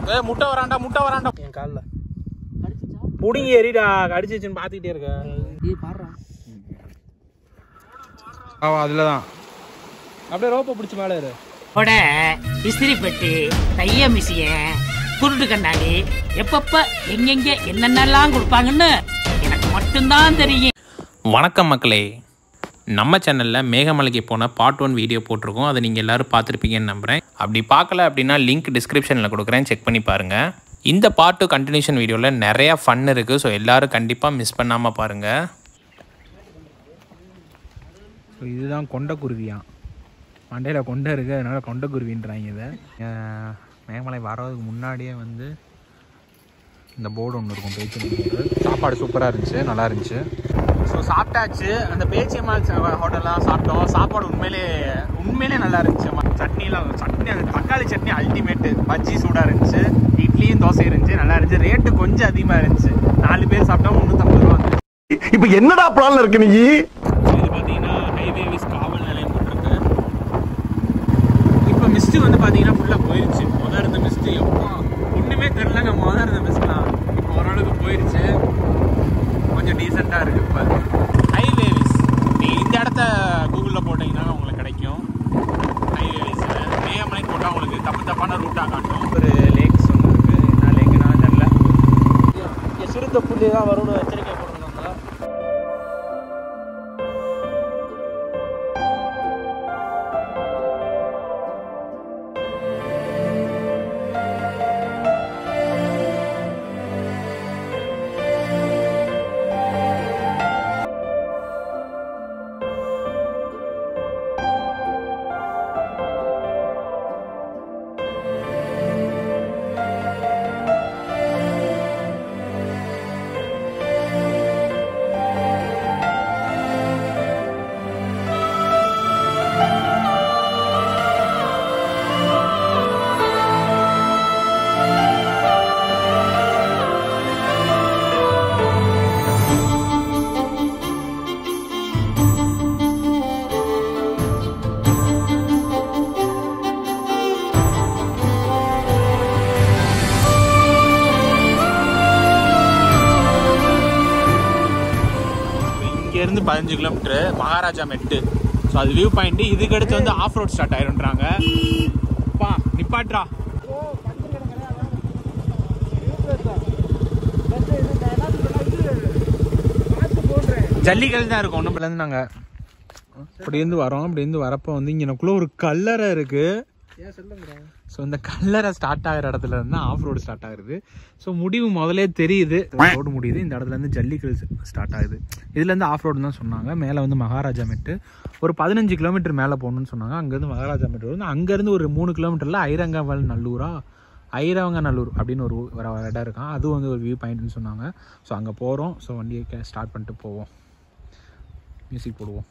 ஏ முட்டை வராண்டா முட்டை வராண்டா என் காலில் புடிங்கி எறிடா கடிச்சிச்சுன்னு பார்த்துக்கிட்டே இருக்க ஏய் பாடுறா அவன் அதில் தான் அப்படியே ரோப்பை பிடிச்சி மேலே இரு கொடை இஸ்திரி பெட்டி தைய மிஷின் குருட்டு கண்ணாடி எப்பப்ப எங்கெங்க என்னென்னலாம் கொடுப்பாங்கன்னு எனக்கு மட்டும்தான் தெரியும் வணக்கம் மக்களே நம்ம சேனலில் மேகமலைக்கு போன பார்ட் ஒன் வீடியோ போட்டிருக்கோம் அதை நீங்கள் எல்லோரும் பார்த்துருப்பீங்கன்னு நம்புகிறேன் அப்படி பார்க்கல அப்படின்னா லிங்க் டிஸ்கிரிப்ஷனில் கொடுக்குறேன் செக் பண்ணி பாருங்கள் இந்த பார்ட் டூ கண்டினியூஷன் வீடியோவில் நிறையா ஃபன் இருக்குது ஸோ எல்லோரும் கண்டிப்பாக மிஸ் பண்ணாமல் பாருங்கள் ஸோ இதுதான் கொண்டக்குருவியாம் மண்டையில் கொண்டை இருக்குது அதனால கொண்டக்குருவின்றாங்க இதை அஹ் மேகமலை வர்றதுக்கு முன்னாடியே வந்து இந்த போர்டு ஒன்று இருக்கும் பேச்சு போர்டு சாப்பாடு சூப்பராக இருந்துச்சு நல்லா இருந்துச்சு ஸோ சாப்பிட்டாச்சு அந்த பேச்சியம்மாள் ஹோட்டல்லாம் சாப்பிட்டோம் சாப்பாடு உண்மையிலே உண்மையிலே நல்லா இருந்துச்சு சட்னிலாம் சட்னி அந்த தக்காளி சட்னி அல்டிமேட்டு பஜ்ஜி சூடாக இருந்துச்சு இட்லியும் தோசை இருந்துச்சு நல்லா இருந்துச்சு ரேட்டு கொஞ்சம் அதிகமாக இருந்துச்சு நாலு பேர் சாப்பிட்டா முந்நூற்றம்பது ரூபா வந்துச்சு இப்ப என்னடா பிளான்ல இருக்கு நீ இது பார்த்தீங்கன்னா ஹைவேவிஸ் காவல் நிலையம் போட்டிருக்கு இப்போ மிஸ்ட்டு வந்து பார்த்தீங்கன்னா ஃபுல்லாக போயிருச்சு முதல் இருந்த மிஸ்ட்டு எப்போ ஒன்றுமே தெரிலங்க முதல் இருந்த மிஸ்ட்லாம் இப்போ ஓரளவுக்கு போயிருச்சு கொஞ்சம் டீசெண்டாக இருக்குது இப்போ ஹைவேவிஸ் நீ இந்த இடத்த கூகுளில் போட்டிங்கன்னா உங்களுக்கு கிடைக்கும் ஹைவேவிஸ் மேகமலைக்கு போட்டால் உங்களுக்கு தப்பு தப்பான ரூட்டாக காட்டும் ஒரு லேக்ஸ் ஒன்று இருக்குது என்ன லேக்குன்னா தெரில சிறுத்தை புள்ளி தான் வரும்னு எச்சரிக்கை போட்டுருந்தாங்க இங்கேருந்து பதினஞ்சு கிலோமீட்டர் மகாராஜா மெட்டு ஸோ அது வியூ பாயிண்ட் இதுக்கு அடுத்து வந்து ஆஃப் ரோட் ஸ்டார்ட் ஆயிருன்றாங்க பா நிப்பாட்ரா ஜல்லிக்கல் தான் இருக்கும் ஒன்றும் இருந்து நாங்கள் அப்படி இருந்து வரோம் அப்படி இருந்து வரப்போ வந்து இங்கே எனக்குள்ள ஒரு கல்லறை இருக்கு ஸோ இந்த கல்லறை ஸ்டார்ட் ஆகிற இடத்துல இருந்து ஆஃப் ரோடு ஸ்டார்ட் ஆகுது ஸோ முடிவு முதலே தெரியுது ரோடு முடியுது இந்த இடத்துல இருந்து ஜல்லிக்கல் ஸ்டார்ட் ஆகுது இதுலேருந்து ஆஃப் ரோடு தான் சொன்னாங்க மேலே வந்து மகாராஜா மெட்டு ஒரு பதினஞ்சு கிலோமீட்டர் மேலே போகணும்னு சொன்னாங்க அங்கேருந்து மகாராஜா மெட்டு வந்து அங்கேருந்து ஒரு மூணு கிலோமீட்டரில் ஐரங்கவல் நல்லூரா ஐரவங்கநல்லூர் அப்படின்னு ஒரு ஊ- ஒரு இடம் இருக்கான் அது வந்து ஒரு வியூ பாயிண்ட்னு சொன்னாங்க ஸோ அங்கே போகிறோம் ஸோ வண்டியை ஸ்டார்ட் பண்ணிட்டு போவோம் மியூசிக் போடுவோம்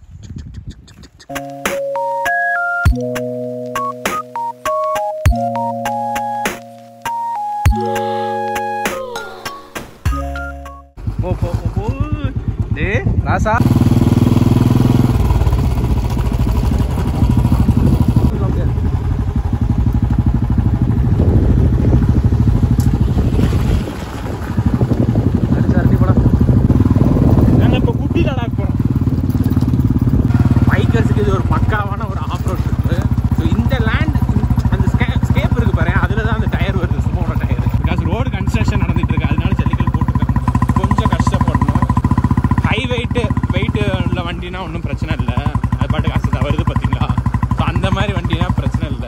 போ போ போ போ டே ராசா நாங்கள் இப்போ குட்டி லடாக் போகிறோம் பைக்கர்ஸுக்கு இது ஒரு பக்காவான ஒரு ஆஃப் ரோட் இருக்குது ஸோ இந்த லேண்ட் அந்த ஸ்கேப் இருக்கு பாரு அதில் தான் அந்த டயர் வருது சுமோட டயர் பிகாஸ் ரோடு கன்ஸ்ட்ரக்ஷன் நடந்துட்டு இருக்கு அதனால ஜல்லிக்கல் போட்டுருக்காங்க கொஞ்சம் கஷ்டப்படணும் ஹை வெயிட்டு வெயிட்டு உள்ள வண்டினா ஒன்றும் பிரச்சனை இல்லை அது பாட்டு காசு தான் வருது பார்த்தீங்களா ஸோ அந்த மாதிரி வண்டினா பிரச்சனை இல்லை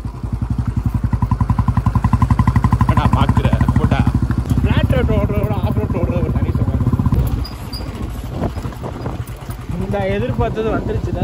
இப்ப நான் பார்க்குறேன் போட்டா ஃப்ளாட் ரோட் ஓடுறதோட ஆஃப் ரோட் ஓடுறது ஒரு தனி சுகம் இந்த எதிர்பார்த்தது வந்துருச்சுல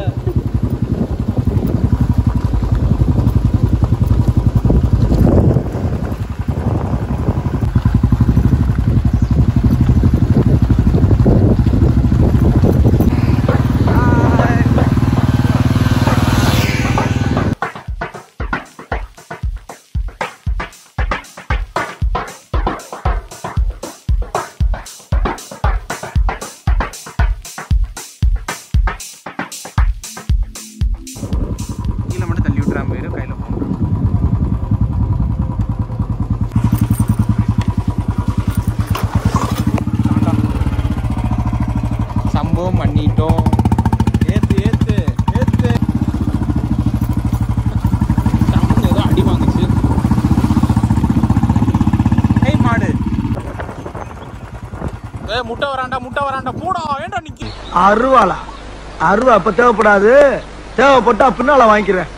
ஏ முட்டை வராண்டா முட்டை வராண்டா போடா ஏன்டா நிக்க அருவாளா அருவா அப்ப தேவைப்படாது தேவைப்பட்டா பின்னால வாங்கிக்கிறேன்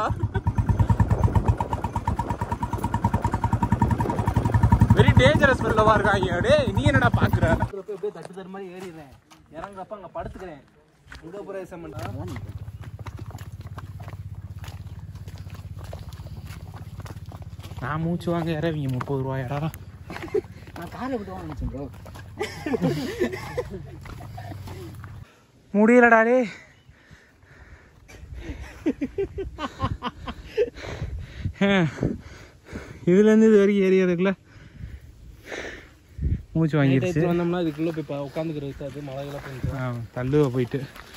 வெரி டேஞ்சரஸ் ஃபெல்லவா இருக்காங்க டேய் நீ என்னடா பாக்குற அப்படியே தட்டு தரு மாதிரி ஏறிடுறேன் இறங்குறப்ப அங்க படுத்துக்கிறேன் உங்க பிரதேசம் நான் மூச்சு வாங்க இறவிங்க முப்பது ரூபாயாடா நான் காரை விட்டு வாங்க ப்ரோ முடியலடா டே இதுல இருந்து இது வரைக்கும் ஏரியா இருக்குல்ல மூச்சு வாங்கிடுச்சு வந்தோம்னா இதுக்குள்ள போய் உட்காந்துக்கிறது அது மழையெல்லாம் போயிட்டு ஆ, தள்ளுவ போயிட்டு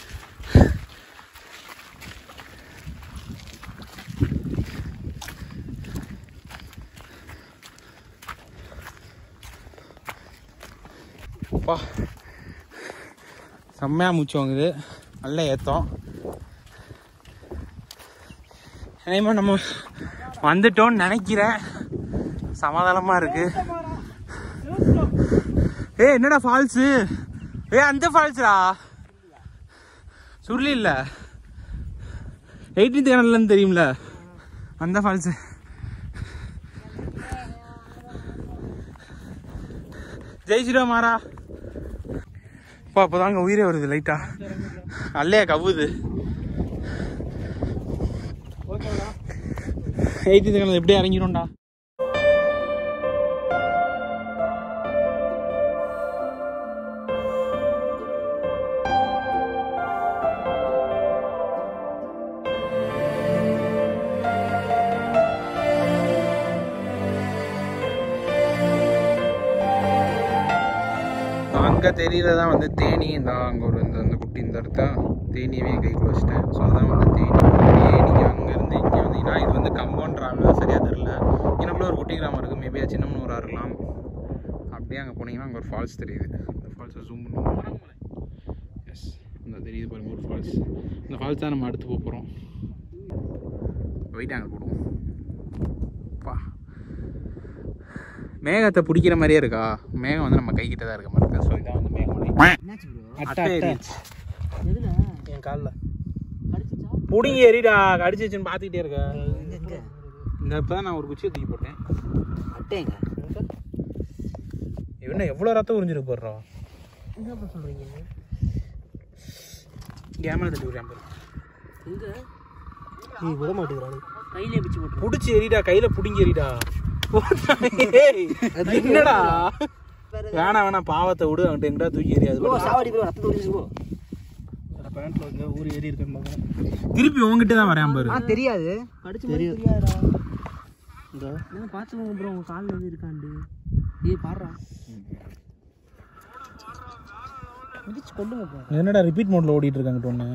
அப்பா செம்மையா மூச்சு வாங்குது நல்ல ஏத்தம் அதேமா நம்ம வந்துட்டோம்னு நினைக்கிறேன் சமாதானமா இருக்கு ஏய் என்னடா ஃபால்ஸு ஏ அந்த ஃபால்ஸ்ரா சுருளி இல்ல எயிட்டீன்த் கனல்னு தெரியும்ல அந்த ஃபால்ஸ் ஜெய் ஸ்ரீராம் மாறா இப்போ அப்போதாங்க உயிரே வருது லைட்டா அல்லையா கவுது எயிட்டீன்த் கனல் எப்படியே இறங்கிடும்டா அங்கே தெரியலதான் வந்து தேனி இந்த அங்கே ஒரு இந்த அந்த குட்டி இந்த இடத்த தேனியவே என் கைக்குள்ள வச்சிட்டேன் ஸோ அதான் வந்து தேனி அப்படியே நீங்கள் அங்கேருந்து இங்கே வந்தீங்கன்னா இது வந்து கம்பவுண்ட்றாங்க சரியாக தெரில எனக்குள்ள ஒரு குட்டி கிராமம் இருக்குது மேபி சின்னமனூராக இருக்கலாம் அப்படியே அங்கே போனீங்கன்னா அங்கே ஒரு ஃபால்ஸ் தெரியுது அந்த ஃபால்ஸை ஜூம் பண்ணுவோம் எஸ் அந்த தெரியுது பாருங்க ஒரு ஃபால்ஸ் இந்த ஃபால்ஸ் தான் நம்ம அடுத்து போக போகிறோம் வெயிட் அங்கே போடுவோம் பா மேகத்தை பிடிக்கிற மாதிரியே இருக்கா மேகம் வந்து நம்ம கைக்கிட்ட தான் இருக்க மாதிரி இருக்கு ஸோ இதான் வந்து மேகமலை அட்டை ஏறிடுச்சு எதுல என் காலில் அடிச்சுச்சா புடிங்கி ஏறிடா கடிச்சிச்சுன்னு பார்த்துக்கிட்டே இருக்க இந்த இப்போ தான் நான் ஒரு குச்சியை தூக்கி போட்டேன் அட்டைங்க என்ன எவ்வளோ ரத்தம் உறிஞ்சிருக்கு போடுறோம் என்ன சொல்றீங்க கேமரா தட்டி விடுறேன் பாரு எங்க நீ விட மாட்டேங்கிறானு கையிலே பிச்சு போட்டு புடிச்சு எறிடா கையில புடிங்கி எறிடா ஏய், என்னடா வேணாம் வேணாம் பாவத்தை விடு அவன்கிட்ட எங்கடா தூக்கி எறியாது சாவடி ப்ரோ ரத்தம் ஓடிச்சு ப்ரோ பேண்ட்ல வந்து ஊர் ஏறி இருக்கேன் பாக்கிறேன் திருப்பி உங்ககிட்ட தான் வரேன் பாரு தெரியாது கடிச்சு தெரியாதுடா இந்த நான் பாத்துக்கோங்க ப்ரோ உங்க கால்ல வந்து இருக்காண்டு ஏய் பாடுறா மிதிச்சு கொல்லுங்க ப்ரோ என்னடா ரிப்பீட் மோட்ல ஓடிட்டு இருக்காங்க ஒன்று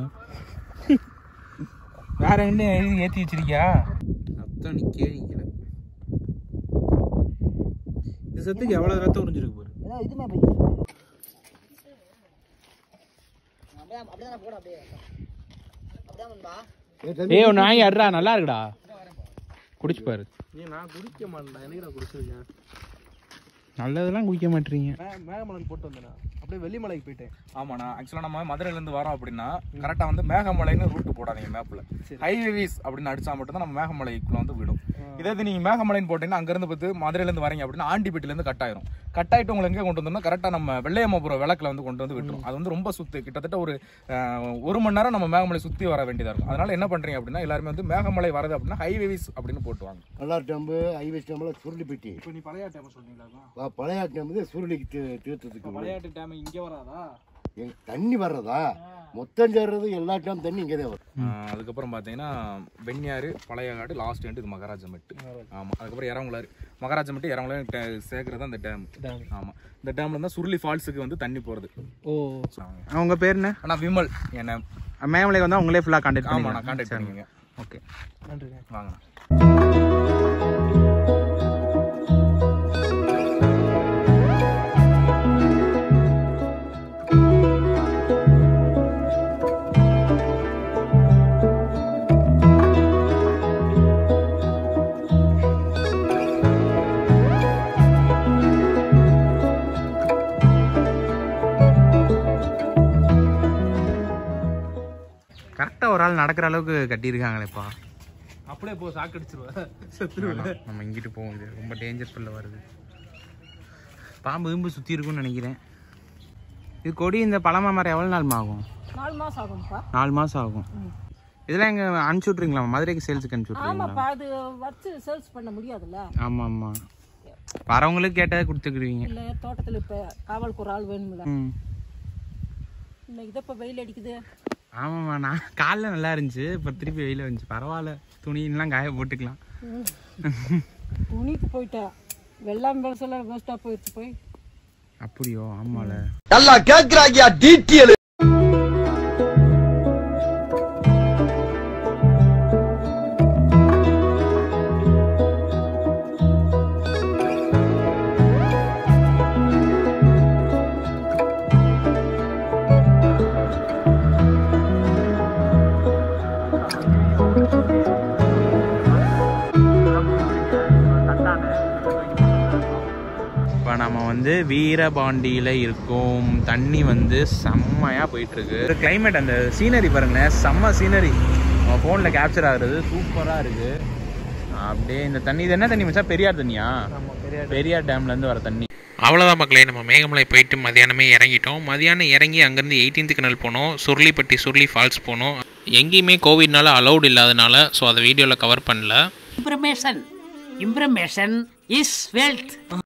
வேற எங்க எழுதி ஏத்தி வச்சிருக்கியா ரத்தம் நிக்கவே நிக்கல இந்த சத்துக்கு எவ்வளவு ரத்தம் உறிஞ்சிருக்கு பாரு ஏதாவது இதுமே போய் அப்படியே அப்படியே போட அப்படியே அப்படியே முன்பா ஏய் ஒன்று வாங்கி அடுறா நல்லா இருக்குடா குடிச்சு பாரு நீ நான் குடிக்க மாட்டேன்டா எனக்கு நான் குடிச்சிருக்கேன் நல்லதெல்லாம் குடிக்க மாட்டீங்க மேகமலைக்கு போட்டு வந்தேன் அப்படியே வெள்ளிமலைக்கு போயிட்டேன் ஆமாண்ணா ஆக்சுவலாக நம்ம மதுரையிலேருந்து வரோம் அப்படின்னா கரெக்டாக வந்து மேகமலைன்னு ரூட் போடாதீங்க மேப்பில் ஹைவேஸ் அப்படின்னு அடிச்சா மட்டும் தான் நம்ம மேகமலைக்குள்ள வந்து விடும் இதே இது நீங்கள் மேகமலைன்னு போட்டீங்கன்னா அங்கேருந்து பார்த்து மதுரையிலேருந்து வரீங்க அப்படின்னா ஆண்டிப்பட்டிலேருந்து கட் ஆயிரும் கட் ஆயிட்டு உங்களுக்கு எங்கே கொண்டு வந்தோம்னா கரெக்டாக நம்ம வெள்ளையம்மாபுரம் விளக்கில் வந்து கொண்டு வந்து விட்டுரும் அது வந்து ரொம்ப சுத்து கிட்டத்தட்ட ஒரு அஹ், ஒரு மணி நேரம் நம்ம மேகமலை சுற்றி வர வேண்டியதாக இருக்கும் அதனால என்ன பண்ணுறீங்க அப்படின்னா எல்லாருமே வந்து மேகமலை வரது அப்படின்னா ஹைவேஸ் அப்படின்னு போட்டுவாங்க கல்லார் டேம்பு ஐவேஸ் டேம்பில் சுருளி பெட்டி இப்போ நீ பழைய டைம் சொல்றீங்களா ப- பழைய டேம்பு சுருளிக்கு தீ- தீர்த்தத்துக்கு விளையாட்டு டைம் இங்கே வராதா எங்க தண்ணி வர்றதா மொத்தம் சேர்றது எல்லா டேம் தண்ணி இங்கே தான் வரும் ஆஹ் அதுக்கப்புறம் பார்த்தீங்கன்னா வெண்ணியாறு பழையகாடு லாஸ்ட் எண்டு இது மகாராஜமெட்டு ஆமாம் அதுக்கப்புறம் இறங்குலாறு மகாராஜமெட்டு இறங்குலாறு சேர்க்கறது அந்த டேம் ஆமாம் இந்த டேம்ல இருந்தால் சுருளி ஃபால்ஸுக்கு வந்து தண்ணி போகிறது ஓ உங்க பேர் என்ன ஆனால் விமல் என்ன மேமலை வந்தா உங்களே ஃபுல்லா கான்டாக்ட் ஆமாம் நான் கான்டாக்ட் பண்ணிக்கோங்க ஓகே நன்றிண்ணே வாங்கண்ணா ஆள் நடக்கிற அளவுக்கு கட்டியிருக்காங்களேப்பா அப்படியே போ சாக்கடிச்சிருவேன் வேணாம், நம்ம இங்கிட்டு போவோம் இது ரொம்ப டேஞ்சர் ஃபுல்ல வருது பாம்பு இம்பு சுற்றி இருக்கும்னு நினைக்கிறேன் இது கொடி இந்த பழமா மரம் எவ்வளோ நாள் ஆகும் நாலு மாசம் ஆகும்ப்பா நாலு மாதம் ஆகும் இதெல்லாம் எங்கே அனுப்பிச்சி விட்றீங்களா மதுரைக்கு சேல்ஸுக்கு அனுப்பிச்சி விட்றீங்களா ஆமாப்பா அது வச்சு சேல்ஸ் பண்ண முடியாதுல்ல ஆமாம் ஆமாம் வரவங்களுக்கு கேட்டதை கொடுத்துக்குருவீங்க இல்ல தோட்டத்துல இப்ப காவலுக்கு ஒரு ஆள் வேணும்ல ம் இன்னைக்கு தான் இப்ப வெயில் அடிக்குது ஆமாம்மா நான் காலைல நல்லா இருந்துச்சு இப்போ திருப்பி வெயில் வந்துச்சு பரவாயில்ல துணியெல்லாம் காய போட்டுக்கலாம் துணிக்கு போயிட்டேன் வெள்ளாம் பெருசெல்லாம் வேஸ்டா போயிடுச்சு போய் அப்படியோ ஆமால நல்லா கேக்குறாங்கயா டீட்டெயில் இப்போ நம்ம வந்து வீரபாண்டியில் இருக்கோம் தண்ணி வந்து செம்மையாக போயிட்டுருக்கு ஒரு கிளைமேட் அந்த சீனரி பாருங்களேன் செம்ம சீனரி நம்ம ஃபோனில் கேப்சர் ஆகுறது சூப்பராக இருக்குது அப்படியே இந்த தண்ணி இது என்ன தண்ணி மச்சா பெரியார் தண்ணியா பெரியார் டேம்லேருந்து வர தண்ணி அவ்வளோதான் மக்களே நம்ம மேகமலை போயிட்டு மதியானமே இறங்கிட்டோம் மதியானம் இறங்கி அங்கேருந்து எயிட்டீன்த் கனல் போனோம் சுருளிப்பட்டி சுருளி ஃபால்ஸ் போனோம் எங்கேயுமே கோவிட்னால அலௌட் இல்லாதனால ஸோ அதை வீடியோவில் கவர் பண்ணல இம்ப்ரமேஷன் இம்ப்ரமேஷன் இஸ் வெல்த்